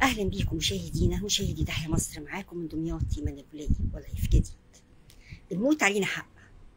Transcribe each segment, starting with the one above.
اهلا بيكم مشاهدينا مشاهدي تحيا مصر معاكم من دمياط ايمان البلاي ولايف جديد الموت علينا حق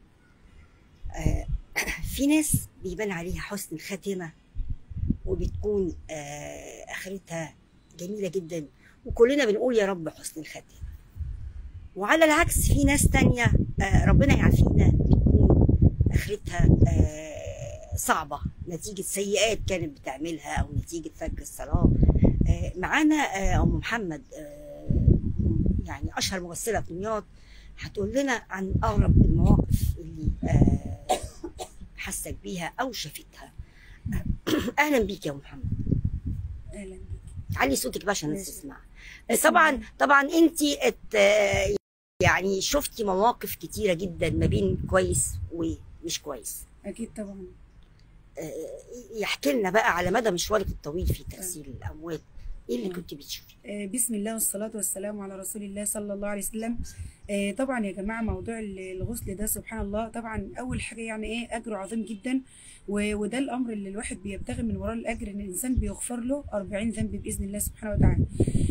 آه في ناس بيبان عليها حسن الخاتمه وبتكون آه اخرتها جميله جدا وكلنا بنقول يا رب حسن الخاتمه وعلى العكس في ناس تانية آه ربنا يعافينا بتكون اخرتها آه صعبه نتيجه سيئات كانت بتعملها او نتيجه فجر الصلاه آه، معانا آه، ام محمد آه، يعني اشهر ممثله في دمياط هتقول لنا عن اغرب المواقف اللي آه، حست بيها او شافتها اهلا بيك يا ام محمد اهلا بيك علي صوتك بقى عشان الناس ماشي. تسمع آه، طبعا طبعا انت يعني شفتي مواقف كتيره جدا ما بين كويس ومش كويس اكيد طبعا آه، يحكي لنا بقى على مدى مشوارك الطويل في تغسيل الاموات ايه اللي مم. كنت بتشوفي آه، بسم الله والصلاة والسلام على رسول الله صلى الله عليه وسلم آه، طبعا يا جماعة موضوع ال- الغسل ده سبحان الله طبعا أول حاجة يعني إيه أجره عظيم جدا و- وده الأمر اللي الواحد بيبتغي من وراه الأجر إن الإنسان بيغفر له 40 ذنب بإذن الله سبحانه وتعالى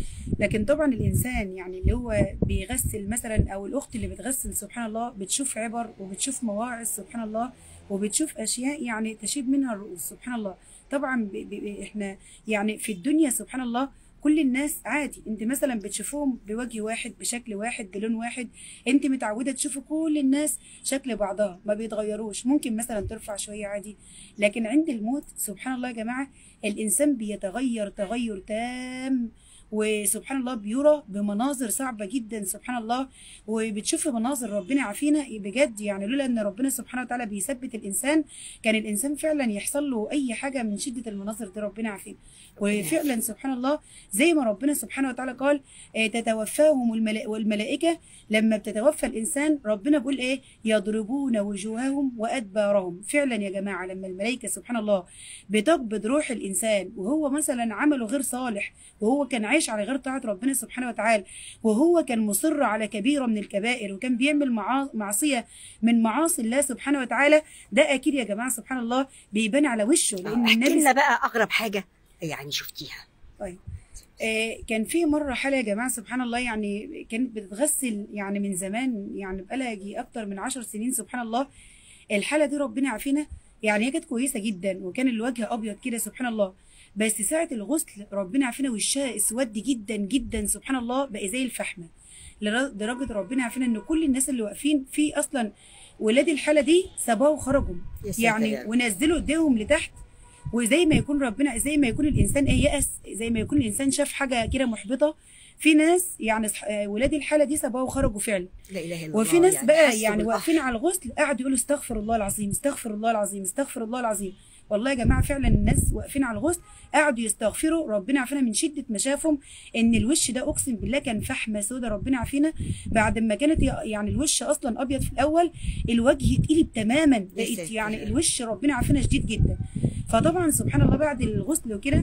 لكن طبعا الإنسان يعني اللي هو بيغسل مثلا أو الأخت اللي بتغسل سبحان الله بتشوف عبر وبتشوف مواعظ سبحان الله وبتشوف أشياء يعني تشيب منها الرؤوس سبحان الله طبعا ب ب ب إحنا يعني في الدنيا سبحان الله كل الناس عادي انت مثلا بتشوفوهم بوجه واحد بشكل واحد بلون واحد انت متعوده تشوفوا كل الناس شكل بعضها ما بيتغيروش ممكن مثلا ترفع شويه عادي لكن عند الموت سبحان الله يا جماعه الانسان بيتغير تغير تام وسبحان الله بيرى بمناظر صعبه جدا سبحان الله وبتشوف مناظر ربنا يعافينا بجد يعني لولا ان ربنا سبحانه وتعالى بيثبت الانسان كان الانسان فعلا يحصل له اي حاجه من شده المناظر دي ربنا يعافينا وفعلا سبحان الله زي ما ربنا سبحانه وتعالى قال آه، تتوفاهم الملا- والملائكة لما بتتوفى الإنسان ربنا بيقول إيه يضربون وجوههم وأدبارهم فعلا يا جماعة لما الملائكة سبحان الله بتقبض روح الإنسان وهو مثلا عمله غير صالح وهو كان عايش على غير طاعة ربنا سبحانه وتعالى وهو كان مصر على كبيرة من الكبائر وكان بيعمل معا- معصية من معاصي الله سبحانه وتعالى ده أكيد يا جماعة سبحان الله بيبان على وشه لأن احكي النبي لنا بقى اغرب حاجه يعني شفتيها طيب آه، كان في مرة حالة يا جماعة سبحان الله يعني كانت بتتغسل يعني من زمان يعني بقالها يجي أكتر من عشر سنين سبحان الله الحالة دي ربنا يعافينا يعني هي كانت كويسة جدا وكان الوجه أبيض كده سبحان الله بس ساعة الغسل ربنا يعافينا وشها اسود جدا جدا سبحان الله بقى زي الفحمة لر- لدرجة ربنا يعافينا إن كل الناس اللي واقفين في أصلا ولاد الحالة دي سابوها وخرجوا يا ساتر يعني يا رب. ونزلوا ايديهم لتحت وزي ما يكون ربنا زي ما يكون الانسان ايه يأس زي ما يكون الانسان شاف حاجه كده محبطه في ناس يعني صح- آه، ولاد الحاله دي سابوها وخرجوا فعلا لا اله الا وفي الله ناس بقى حسوا يعني بالقهر. واقفين على الغسل قعدوا يقولوا استغفر الله العظيم استغفر الله العظيم استغفر الله العظيم والله يا جماعه فعلا الناس واقفين على الغسل قعدوا يستغفروا ربنا يعافينا من شده ما شافهم ان الوش ده اقسم بالله كان فحمه سودا ربنا يعافينا بعد ما كانت يعني الوش اصلا ابيض في الاول الوجه اتقلب تماما بقت ساتر. يعني الوش ربنا يعافينا شديد جدا فطبعا سبحان الله بعد الغسل وكده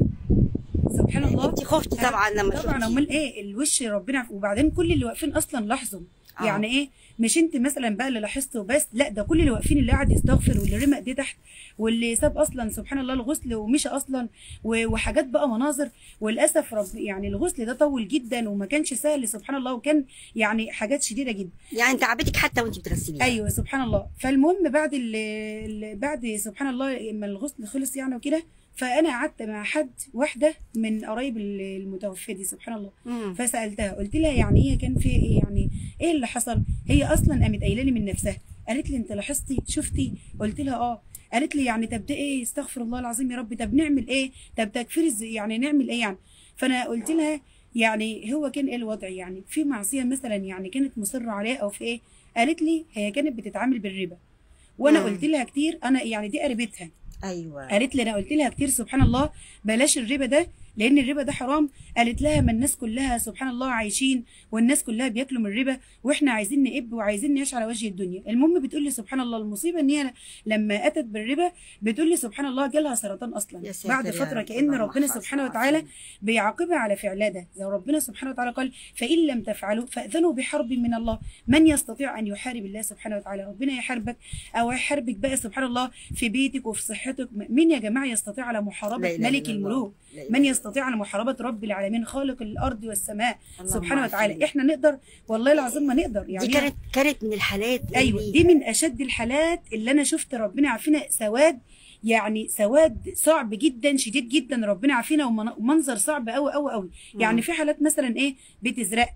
سبحان الله انت خفتي طبعا لما طبعا شفتي. امال ايه الوش ربنا يعافي- وبعدين كل اللي واقفين اصلا لاحظوا آه. يعني ايه مش انت مثلا بقى اللي لاحظته بس لا ده كل اللي واقفين اللي قاعد يستغفر واللي رمى ايديه تحت واللي ساب اصلا سبحان الله الغسل ومشى اصلا و- وحاجات بقى مناظر وللاسف رب يعني الغسل ده طول جدا وما كانش سهل سبحان الله وكان يعني حاجات شديده جدا يعني تعبتك حتى وانت بتغسليها ايوه سبحان الله فالمهم بعد ال ال- بعد سبحان الله لما الغسل خلص يعني وكده فانا قعدت مع حد واحده من قرايب ال- المتوفيه دي سبحان الله مم. فسالتها قلت لها يعني هي كان في ايه يعني ايه اللي حصل هي اصلا قامت قايله لي من نفسها قالت لي انت لاحظتي شفتي قلت لها اه قالت لي يعني طب ده ايه استغفر الله العظيم يا رب طب نعمل ايه طب تكفير ازاي يعني نعمل ايه يعني فانا قلت لها يعني هو كان ايه الوضع يعني في معصيه مثلا يعني كانت مصره عليها او في ايه قالت لي هي كانت بتتعامل بالربا وانا مم. قلت لها كتير انا يعني دي قريبتها ايوه قالت لي انا قلت لها كتير سبحان الله بلاش الربا ده لان الربا ده حرام قالت لها ما الناس كلها سبحان الله عايشين والناس كلها بياكلوا من الربا واحنا عايزين نقب وعايزين نعيش على وجه الدنيا المهم بتقول لي سبحان الله المصيبه ان هي لما اتت بالربا بتقول لي سبحان الله جالها سرطان اصلا يا ساتر بعد يا فتره رب، كان اللهم ربنا احفظها سبحانه وعافيها. وتعالى بيعاقبها على فعلها ده زي ربنا سبحانه وتعالى قال فان لم تفعلوا فاذنوا بحرب من الله من يستطيع ان يحارب الله سبحانه وتعالى ربنا يحاربك او يحاربك بقى سبحان الله في بيتك وفي صحتك مين يا جماعه يستطيع على لا محاربه إله ملك إلا الله. الملوك لا إله من إلا يستطيع على محاربه رب العالمين خالق الارض والسماء الله. سبحانه اللهم وتعالى عافينا. احنا نقدر والله العظيم ما نقدر يعني دي كانت كانت من الحالات ايوه اللي- دي من اشد الحالات اللي انا شفت ربنا عافينا سواد يعني سواد صعب جدا شديد جدا ربنا عافينا ومن- ومنظر صعب قوي قوي قوي مم. يعني في حالات مثلا ايه بتزرق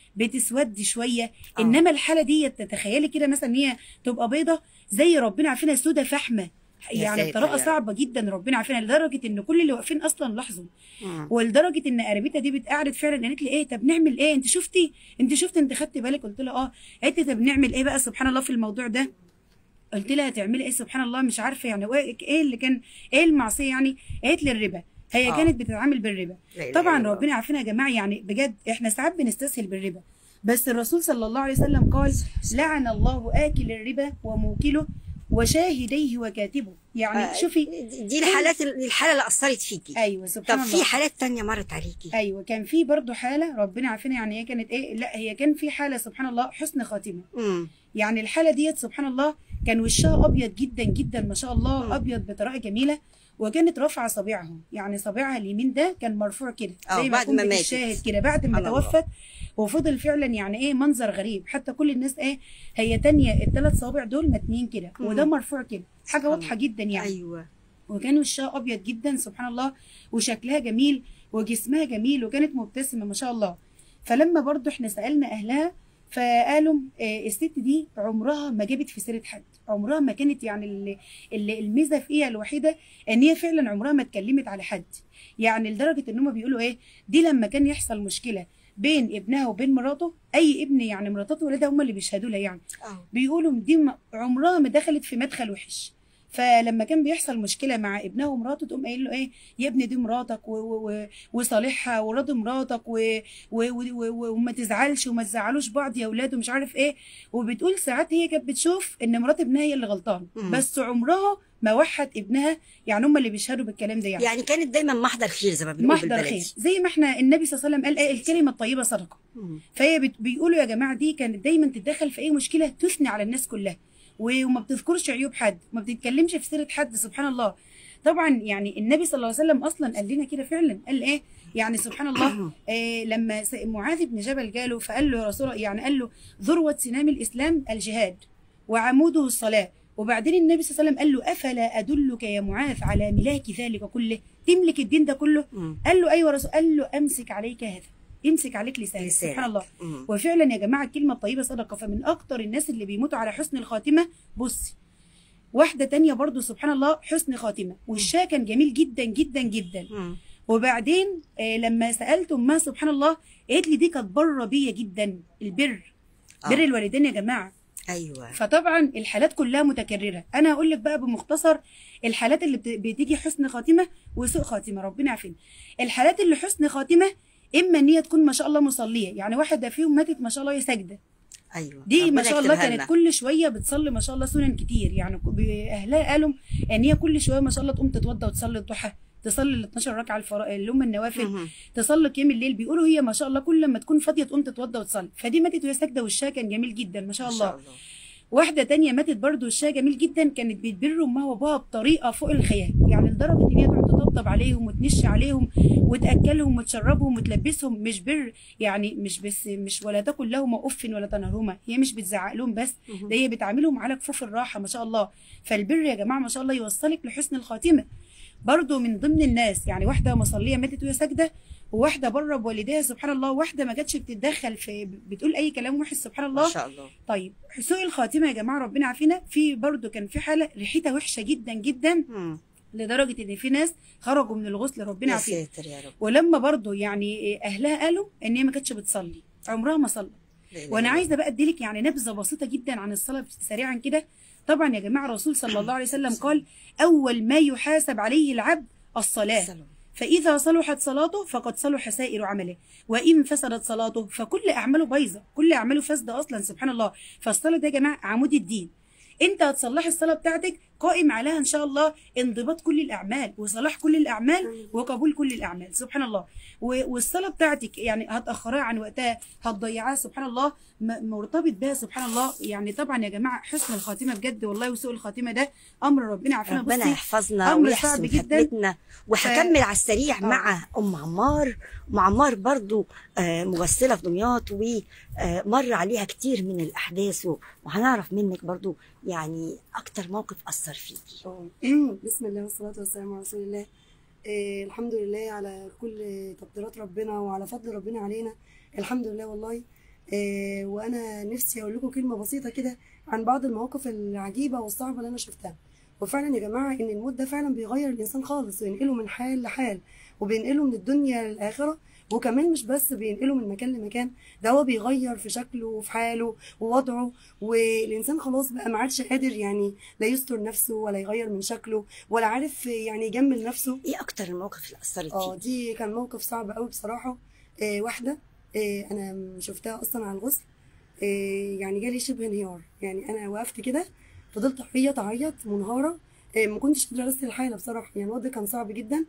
بتسود شويه آه. انما الحاله دي تتخيلي كده مثلا ان هي تبقى بيضه زي ربنا عافينا سودة فحمه يا يعني ساتر بطريقه يا رب. صعبه جدا ربنا عافينا لدرجه ان كل اللي واقفين اصلا لاحظوا مم. ولدرجه ان قريبتها دي بتقعد فعلا قالت لي ايه طب نعمل ايه انت شفتي انت شفتي انت خدتي بالك قلت لها اه قالت لي طب نعمل ايه بقى سبحان الله في الموضوع ده قلت لها هتعملي ايه سبحان الله مش عارفه يعني ايه إيه اللي كان ايه المعصيه يعني قالت لي الربا هي آه. كانت بتتعامل بالربا لا إله طبعا إلا الله. ربنا عافينا يا جماعه يعني بجد احنا ساعات بنستسهل بالربا بس الرسول صلى الله عليه وسلم قال لعن الله آكل الربا وموكله وشاهديه وكاتبه يعني آه، شوفي دي الحالات الحاله اللي اثرت فيكي ايوه سبحان طب الله في حالات تانية مرت عليكي ايوه كان في برضو حاله ربنا عافينا يعني هي كانت ايه لا هي كان في حاله سبحان الله حسن خاتمه مم. يعني الحاله ديت سبحان الله كان وشها ابيض جدا جدا ما شاء الله مم. ابيض بطريقه جميله وكانت رافعه صابعها يعني صابعها اليمين ده كان مرفوع كده آه، زي بعد يكون ما ماتت. بتشاهد كده بعد ما سبحان الله. توفت وفضل فعلا يعني ايه منظر غريب حتى كل الناس ايه هي تانية الثلاث صوابع دول متنين كده مم. وده مرفوع كده حاجه سبحان واضحه جدا يعني ايوه وكان وشها ابيض جدا سبحان الله وشكلها جميل وجسمها جميل وكانت مبتسمه ما شاء الله فلما برضو احنا سالنا اهلها فقالوا آه، الست دي عمرها ما جابت في سيره حد عمرها ما كانت يعني ال- ال- الميزه فيها الوحيده ان هي فعلا عمرها ما اتكلمت على حد يعني لدرجه ان هم بيقولوا ايه دي لما كان يحصل مشكله بين ابنها وبين مراته اي ابن يعني مراتات ولادها هم اللي بيشهدوا لها يعني اه بيقولوا دي م- عمرها ما دخلت في مدخل وحش فلما كان بيحصل مشكله مع ابنها ومراته تقوم قايل له ايه يا ابني دي مراتك و- و- و- وصالحها وراضي مراتك و- و- و- و- وما تزعلش وما تزعلوش بعض يا اولاد ومش عارف ايه وبتقول ساعات هي كانت بتشوف ان مرات ابنها هي اللي غلطان مم. بس عمرها ما وحد ابنها يعني هم اللي بيشهدوا بالكلام ده يعني يعني كانت دايما محضر خير زي ما بنقول محضر بالبلدي. خير زي ما احنا النبي صلى الله عليه وسلم قال ايه الكلمه الطيبه صدقه مم. فهي بت- بيقولوا يا جماعه دي كانت دايما تتدخل في اي مشكله تثني على الناس كلها و- وما بتذكرش عيوب حد ما بتتكلمش في سيره حد سبحان الله طبعا يعني النبي صلى الله عليه وسلم اصلا قال لنا كده فعلا قال ايه يعني سبحان الله آه لما س- معاذ بن جبل جاله فقال له يا رسول الله يعني قال له ذروه سنام الاسلام الجهاد وعموده الصلاه وبعدين النبي صلى الله عليه وسلم قال له افلا ادلك يا معاذ على ملاك ذلك كله تملك الدين ده كله مم. قال له ايوه يا رسول قال له امسك عليك هذا امسك عليك لسانك لسانك. سبحان الله مم. وفعلا يا جماعه الكلمه الطيبه صدقه فمن اكتر الناس اللي بيموتوا على حسن الخاتمه بصي واحده تانية برضو سبحان الله حسن خاتمه وشها كان جميل جدا جدا جدا مم. وبعدين آه لما سالت امها سبحان الله قالت لي دي كانت بره بيا جدا البر آه. بر الوالدين يا جماعه ايوه فطبعا الحالات كلها متكرره انا هقول لك بقى بمختصر الحالات اللي بت- بتيجي حسن خاتمه وسوء خاتمه ربنا يعافينا الحالات اللي حسن خاتمه اما ان هي تكون ما شاء الله مصليه يعني واحده فيهم ماتت ما شاء الله هي ساجده ايوه دي ما ربنا شاء الله يكتبها كانت لنا. كل شويه بتصلي ما شاء الله سنن كتير يعني ب- اهلها قالوا ان هي كل شويه ما شاء الله تقوم تتوضى وتصلي الضحى تصلي ال 12 ركعه الفرا... اللي هم النوافل مم. تصلي قيام الليل بيقولوا هي ما شاء الله كل ما تكون فاضيه تقوم تتوضى وتصلي فدي ماتت وهي ساجده وشها كان جميل جدا ما شاء ما الله شاء الله واحدة تانية ماتت برضو وشها جميل جدا كانت بتبر أمها وأبوها بطريقة فوق الخيال يعني لدرجة إن هي تقعد تطبطب عليهم وتنش عليهم وتأكلهم وتشربهم وتلبسهم مش بر يعني مش بس مش ولا تاكل لهما أف ولا تنهرهما هي مش بتزعق لهم بس مم. ده هي بتعاملهم على كفوف الراحة ما شاء الله فالبر يا جماعة ما شاء الله يوصلك لحسن الخاتمة برضو من ضمن الناس يعني واحدة مصلية ماتت وهي ساجدة وواحدة بره بوالديها سبحان الله واحدة ما جاتش بتتدخل في بتقول أي كلام وحش سبحان الله ما شاء الله طيب سوء الخاتمه يا جماعه ربنا عافينا في برضو كان في حاله ريحتها وحشه جدا جدا مم. لدرجه ان في ناس خرجوا من الغسل ربنا يا عافينا ساتر يا رب ولما برضو يعني اهلها قالوا ان هي ما كانتش بتصلي عمرها ما صلت لا إله وانا إلا عايزه بقى اديلك يعني نبذه بسيطه جدا عن الصلاه سريعا كده طبعا يا جماعه الرسول صلى الله عليه وسلم قال اول ما يحاسب عليه العبد الصلاه السلام. فإذا صلحت صلاته فقد صلح سائر عمله وإن فسدت صلاته فكل أعماله بايظة كل أعماله فاسدة أصلا سبحان الله فالصلاة ده يا جماعة عمود الدين أنت هتصلحي الصلاة بتاعتك قائم عليها ان شاء الله انضباط كل الاعمال وصلاح كل الاعمال آمين. وقبول كل الاعمال سبحان الله و- والصلاه بتاعتك يعني هتاخرها عن وقتها هتضيعها سبحان الله م- مرتبط بها سبحان الله يعني طبعا يا جماعه حسن الخاتمه بجد والله وسوء الخاتمه ده امر ربنا عافانا ربنا بصي يحفظنا أمر ويحسن صعب جدا. ختمتنا وهكمل على السريع آه. مع ام عمار ام عمار برضو آه، ممثله في دمياط ومر عليها كتير من الاحداث و- وهنعرف منك برضو يعني اكتر موقف اثر فيكي آه. بسم الله والصلاة والسلام على رسول الله آه الحمد لله على كل تقديرات ربنا وعلى فضل ربنا علينا الحمد لله والله آه وانا نفسي اقول لكم كلمة بسيطة كده عن بعض المواقف العجيبة والصعبة اللي انا شفتها وفعلا يا جماعة ان الموت ده فعلا بيغير الانسان خالص وينقله من حال لحال وبينقله من الدنيا للآخرة وكمان مش بس بينقله من مكان لمكان ده هو بيغير في شكله وفي حاله ووضعه والإنسان خلاص بقى ما عادش قادر يعني لا يستر نفسه ولا يغير من شكله ولا عارف يعني يجمل نفسه ايه اكتر المواقف اللي اثرت اه فيكي دي كان موقف صعب قوي بصراحة آه واحدة آه أنا شفتها أصلا على الغسل آه يعني جالي شبه انهيار يعني أنا وقفت كده فضلت أعيط أعيط منهارة آه ما كنتش قادرة أرسل الحالة بصراحة يعني الوضع كان صعب جدا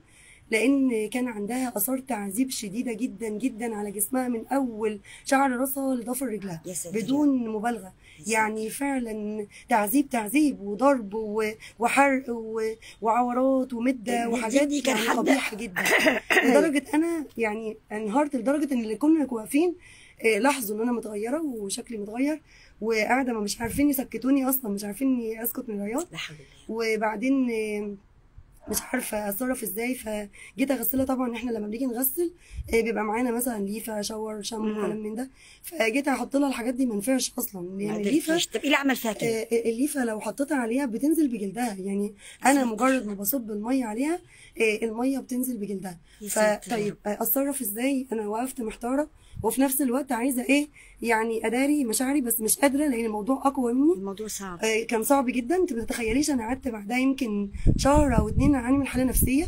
لأن كان عندها آثار تعذيب شديدة جدا جدا على جسمها من أول شعر راسها لضفر رجلها يا ساتر بدون مبالغة يعني فعلا تعذيب تعذيب وضرب و- وحرق و- وعورات ومدة دي- وحاجات دي كان يعني حد- قبيحة جدا لدرجة أنا يعني انهارت لدرجة إن اللي كنا واقفين آه، لاحظوا إن أنا متغيرة وشكلي متغير وقاعدة ما مش عارفين يسكتوني أصلا مش عارفين إني أسكت من العياط لا حول الله وبعدين آه، مش عارفه اتصرف ازاي فجيت اغسلها طبعا احنا لما بنيجي نغسل آه، بيبقى معانا مثلا ليفه شاور شامبو مم. كلام من ده فجيت احط لها الحاجات دي ما ينفعش اصلا ما يعني الليفه قدرتيش طب ايه اللي عمل فيها كده آه، الليفه لو حطيتها عليها بتنزل بجلدها يعني انا ساتر. مجرد ما بصب الميه عليها آه، الميه بتنزل بجلدها يا ساتر. فطيب آه، اتصرف ازاي انا وقفت محتاره وفي نفس الوقت عايزه ايه يعني اداري مشاعري بس مش قادره لان الموضوع اقوى مني الموضوع صعب آه، كان صعب جدا انت ما تتخيليش انا قعدت بعدها يمكن شهر او اتنين اعاني من حاله نفسيه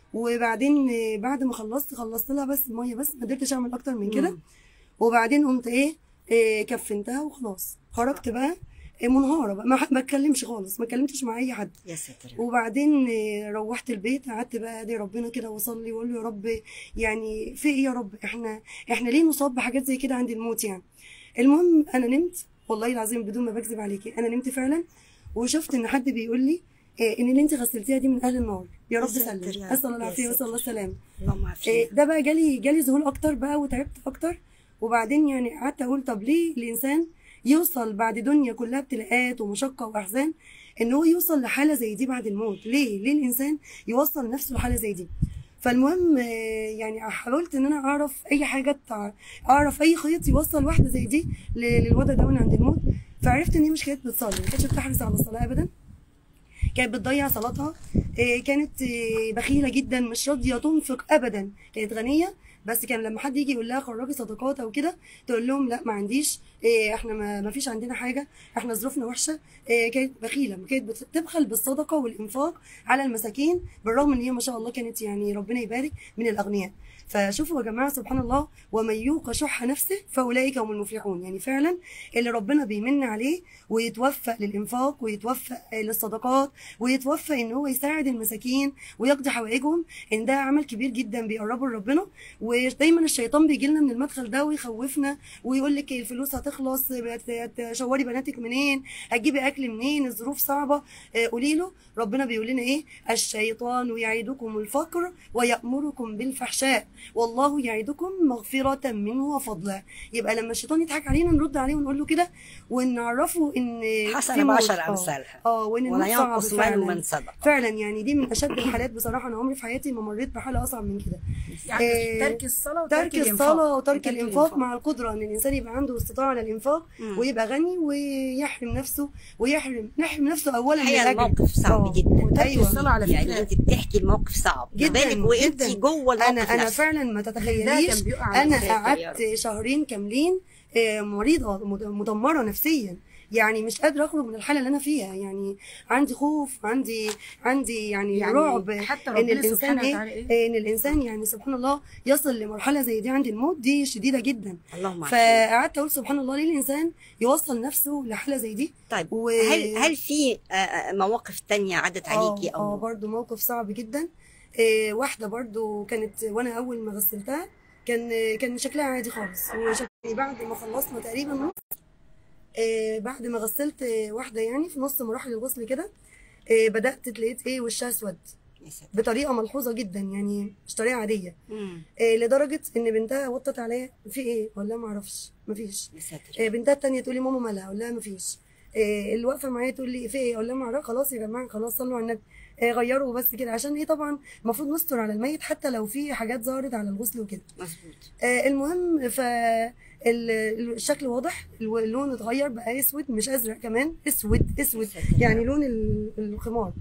وبعدين آه، بعد ما خلصت خلصت لها بس الميه بس ما قدرتش اعمل اكتر من كده مم. وبعدين قمت ايه آه، كفنتها وخلاص خرجت بقى آه، منهاره بقى ما ح- ما اتكلمش خالص ما اتكلمتش مع اي حد يا ساتر وبعدين آه، روحت البيت قعدت بقى ادعي ربنا كده واصلي واقول له يا رب يعني في ايه يا رب احنا احنا ليه نصاب بحاجات زي كده عند الموت يعني المهم انا نمت والله العظيم بدون ما بكذب عليكي انا نمت فعلا وشفت ان حد بيقول لي آه، ان اللي انت غسلتيها دي من اهل النار يا رب يا ساتر سلم يا اسال رب، الله يا العافيه واسال الله ساتر. السلامه اللهم إيه، عافية ده بقى جالي جالي ذهول اكتر بقى وتعبت اكتر وبعدين يعني قعدت اقول طب ليه الانسان يوصل بعد دنيا كلها ابتلاءات ومشقه واحزان ان هو يوصل لحاله زي دي بعد الموت ليه ليه الانسان يوصل نفسه لحاله زي دي فالمهم آه، يعني حاولت ان انا اعرف اي حاجه تع- اعرف اي خيط يوصل واحده زي دي ل- للوضع ده من عند الموت فعرفت ان هي مش كانت بتصلي ما كانتش بتحرص على الصلاه ابدا كانت بتضيع صلاتها إيه، كانت إيه، بخيله جدا مش راضيه تنفق ابدا كانت غنيه بس كان لما حد يجي يقول لها خرجي صدقات او كده تقول لهم لا ما عنديش إيه، احنا ما ما فيش عندنا حاجه احنا ظروفنا وحشه إيه، كانت بخيله كانت بتبخل بالصدقه والانفاق على المساكين بالرغم ان هي ما شاء الله كانت يعني ربنا يبارك من الاغنياء فشوفوا يا جماعه سبحان الله ومن يوق شح نفسه فاولئك هم المفلحون يعني فعلا اللي ربنا بيمن عليه ويتوفق للانفاق ويتوفق للصدقات ويتوفق ان هو يساعد المساكين ويقضي حوائجهم ان ده عمل كبير جدا بيقربه لربنا ودايما الشيطان بيجي لنا من المدخل ده ويخوفنا ويقول لك الفلوس هتخلص بت- تشوري بناتك منين هتجيبي اكل منين الظروف صعبه آه، قولي له ربنا بيقول لنا ايه الشيطان يعيدكم الفقر ويأمركم بالفحشاء والله يعيدكم مغفرة منه وفضلا يبقى لما الشيطان يضحك علينا نرد عليه ونقول له كده ونعرفه ان في حسنة موت. بعشر آه. أمثالها اه وان ولا الموت صعب ينقص مال فعلا من صدقة فعلا يعني دي من اشد الحالات بصراحه انا عمري في حياتي ما مريت بحاله اصعب من كده يعني إيه، ترك الصلاه وترك ترك الانفاق الصلاه وترك وترك الانفاق مع القدره ان الانسان يبقى عنده استطاعه على الانفاق مم. ويبقى غني ويحرم نفسه ويحرم نحرم نفسه اولا من الحقيقة الاجر الموقف صعب آه. جدا وترك أيوة. الصلاه على يعني فكره انت بتحكي الموقف صعب ما جداً، بالك وانت جداً. جوه الموقف انا انا نفسه. فعلا ما ده تتخيليش كان بيقع على انا ساتر يا قعدت شهرين كاملين آه، مريضه مد- مدمره نفسيا يعني مش قادره اخرج من الحاله اللي انا فيها يعني عندي خوف عندي عندي يعني, يعني رعب حتى ان ربنا الانسان سبحانه ايه وتعالى ايه ان الانسان يعني سبحان الله يصل لمرحله زي دي عند الموت دي شديده جدا اللهم عافيك فقعدت اقول سبحان الله ليه الانسان يوصل نفسه لحاله زي دي طيب و... هل هل في آه، آه، مواقف تانية عدت عليكي اه اه او برضو موقف صعب جدا إيه واحده برضو كانت وانا اول ما غسلتها كان كان شكلها عادي خالص وشكلي بعد ما خلصنا تقريبا نص إيه بعد ما غسلت واحده يعني في نص مراحل الغسل كده إيه بدات لقيت ايه وشها اسود يا ساتر. بطريقه ملحوظه جدا يعني مش طريقه عاديه مم. إيه لدرجه ان بنتها وطت عليا في ايه ولا ما اعرفش مفيش يا ساتر إيه بنتها التانية تقول لي ماما مالها اقول لها مفيش إيه اللي واقفه معايا تقول لي في ايه اقول لها ما اعرف خلاص يا جماعه خلاص صلوا على النبي إيه غيروا بس كده عشان ايه طبعا المفروض نستر على الميت حتى لو في حاجات ظهرت على الغسل وكده مظبوط آه المهم ف ال- الشكل واضح الو- اللون اتغير بقى اسود مش ازرق كمان اسود اسود يا ساتر. يعني لون ال- الخمار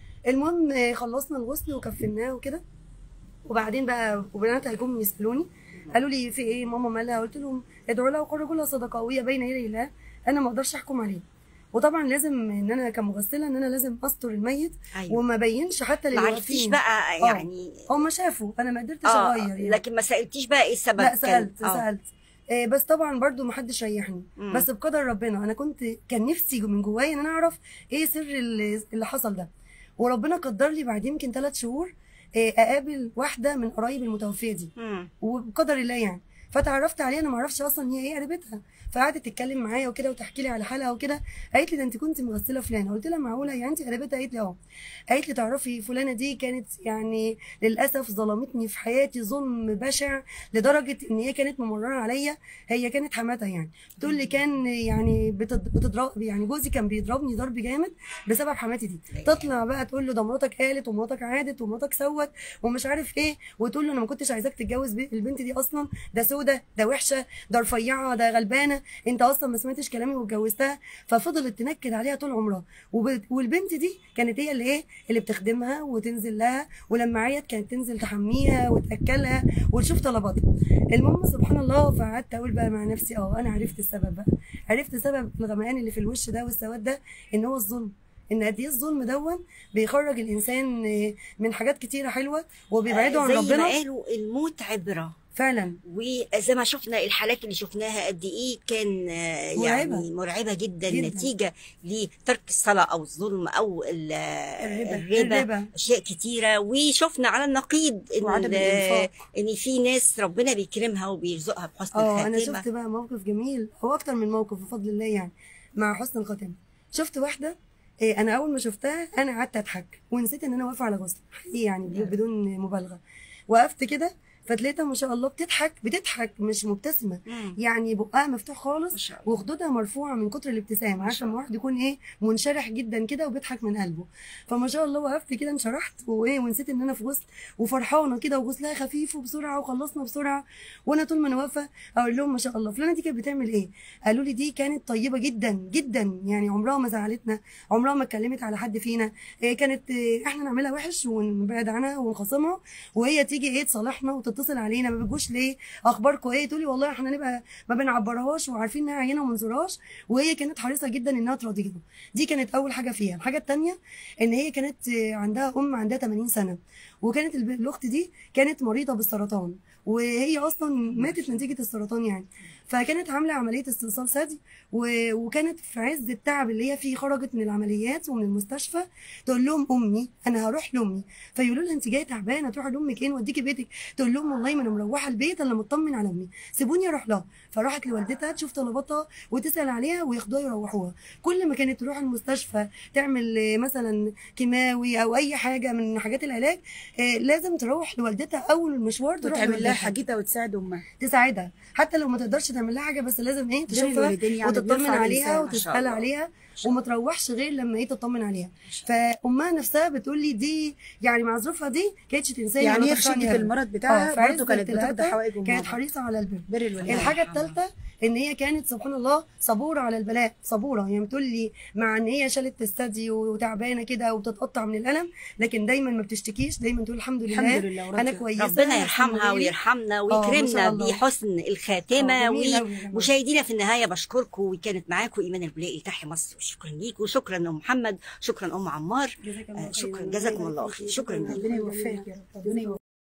المهم آه، خلصنا الغسل وكفناه وكده وبعدين بقى وبناتها جم يسالوني قالوا لي في ايه ماما مالها قلت لهم ادعوا لها وقربوا لها صدقه وهي بين يدي الله انا ما اقدرش احكم عليه وطبعا لازم ان انا كمغسله ان انا لازم استر الميت ايوه وما بينش حتى ما للي عرفتيش واقفين بقى آه. يعني هم شافوا انا ما قدرتش اه اغير يعني لكن ما سالتيش بقى ايه السبب لا كان- سالت آه. سالت آه، بس طبعا برضو ما حدش ريحني مم. بس بقدر ربنا انا كنت كان نفسي من جوايا ان انا اعرف ايه سر اللي اللي حصل ده وربنا قدر لي بعد يمكن ثلاث شهور آه، اقابل واحده من قرايب المتوفيه دي مم. وبقدر الله يعني فتعرفت عليها انا ما اعرفش اصلا هي ايه قريبتها فقعدت تتكلم معايا وكده وتحكي لي على حالها وكده قالت لي ده انت كنت مغسله فلانه قلت لها معقوله يعني انت قريبتها قالت لي اه قالت لي تعرفي فلانه دي كانت يعني للاسف ظلمتني في حياتي ظلم بشع لدرجه ان هي كانت ممرره عليا هي كانت حماتها يعني تقول لي كان يعني بتض- بتضرب يعني جوزي كان بيضربني ضرب جامد بسبب حماتي دي تطلع بقى تقول له ده مراتك قالت ومراتك عادت ومراتك سوت ومش عارف ايه وتقول له انا ما كنتش عايزاك تتجوز بي- البنت دي اصلا ده سودة ده وحشه ده رفيعه ده غلبانه انت اصلا ما سمعتش كلامي واتجوزتها ففضلت تنكد عليها طول عمرها وب- والبنت دي كانت هي اللي ايه اللي بتخدمها وتنزل لها ولما عيت كانت تنزل تحميها وتاكلها وتشوف طلباتها المهم سبحان الله فقعدت اقول بقى مع نفسي اه انا عرفت السبب بقى عرفت سبب الغمقان اللي في الوش ده والسواد ده ان هو الظلم ان قد ايه الظلم دون بيخرج الانسان آه، من حاجات كتيره حلوه وبيبعده عن زي ما ربنا قالوا الموت عبره فعلا وزي ما شفنا الحالات اللي شفناها قد ايه كان آه، مرعبة. يعني مرعبه جدا, جداً. نتيجه لترك الصلاه او الظلم او ال- الربا الربا الربا اشياء كتيره وشفنا على النقيض ان وعدم ال- الإنفاق. ان في ناس ربنا بيكرمها وبيرزقها بحسن اه انا الخاتمه شفت بقى موقف جميل هو اكتر من موقف بفضل الله يعني مع حسن الخاتمه شفت واحده إيه انا اول ما شفتها انا قعدت اضحك ونسيت ان انا واقفه على غسل حقيقي يعني نعم. بدون مبالغه وقفت كده فتلاقيتها ما شاء الله بتضحك بتضحك مش مبتسمه مم. يعني بقها مفتوح ما خالص شاء الله وخدودها مرفوعه من كتر الابتسام عارفه لما واحد يكون ايه منشرح جدا كده وبيضحك من قلبه فما شاء الله وقفت كده انشرحت وايه ونسيت ان انا في غسل وفرحانه كده وغسلها خفيف وبسرعه وخلصنا بسرعه وانا طول ما انا واقفه اقول لهم ما شاء الله فلانه دي كانت بتعمل ايه قالوا لي دي كانت طيبه جدا جدا يعني عمرها ما زعلتنا عمرها ما اتكلمت على حد فينا إيه كانت إيه احنا نعملها وحش ونبعد عنها ونخاصمها وهي تيجي ايه تصالحنا وتتصل علينا ما بتجوش ليه اخباركم ايه تقولي والله احنا نبقى ما بنعبرهاش وعارفين انها عينه وما نزورهاش وهي كانت حريصه جدا انها تراضينا دي كانت اول حاجه فيها الحاجه الثانيه ان هي كانت آه، عندها ام عندها 80 سنه وكانت الب- الاخت دي كانت مريضه بالسرطان وهي اصلا ماتت نتيجه السرطان يعني فكانت عامله عمليه استئصال ثدي و- وكانت في عز التعب اللي هي فيه خرجت من العمليات ومن المستشفى تقول لهم امي انا هروح لامي فيقولوا لها انت جايه تعبانه تروحي لامك ايه نوديكي بيتك تقول لهم والله ما انا مروحه البيت الا مطمن على امي سيبوني اروح لها فراحت لوالدتها تشوف طلباتها وتسال عليها وياخدوها يروحوها كل ما كانت تروح المستشفى تعمل آه، مثلا كيماوي او اي حاجه من حاجات العلاج آه، لازم تروح لوالدتها اول المشوار تروح وتعمل لها لوالدتها حاجتها وتساعد امها تساعدها حتى لو ما تقدرش تعمل لها حاجه بس لازم ايه دول تشوفها الوالدين يعني وتطمن بيرفع عليها الإنسان. ما شاء وتسال الله. عليها وما تروحش غير لما ايه تطمن عليها فامها نفسها بتقول لي دي يعني مع ظروفها دي كانتش تنساني يعني ولا هي في تخسرني شده أبداً. المرض بتاعها والدها في عز برضه كانت بتقضي ابتلاءاتها حوائج امها كانت حريصه على البر بر الوالدين الحاجه الثالثه ان هي كانت سبحان الله صبوره على البلاء صبوره يعني بتقول لي مع ان هي شالت الثدي وتعبانه كده وبتتقطع من الالم لكن دايما ما بتشتكيش دايما تقول الحمد لله, الحمد لله انا وراضية. كويسه ربنا يرحمها غيري. ويرحمنا ما شاء ويكرمنا الله. بحسن الخاتمه آه، جميل أوي يا جماعة. ومشاهدينا في النهايه بشكركم وكانت معاكم ايمان البلائي تحيا مصر وشكرا ليكم شكرا ام محمد شكرا ام عمار جزاك الله آه، خير. شكرا جزاكم الله خير شكرا ليكم ربنا يوفقك يا رب ربنا يوفقك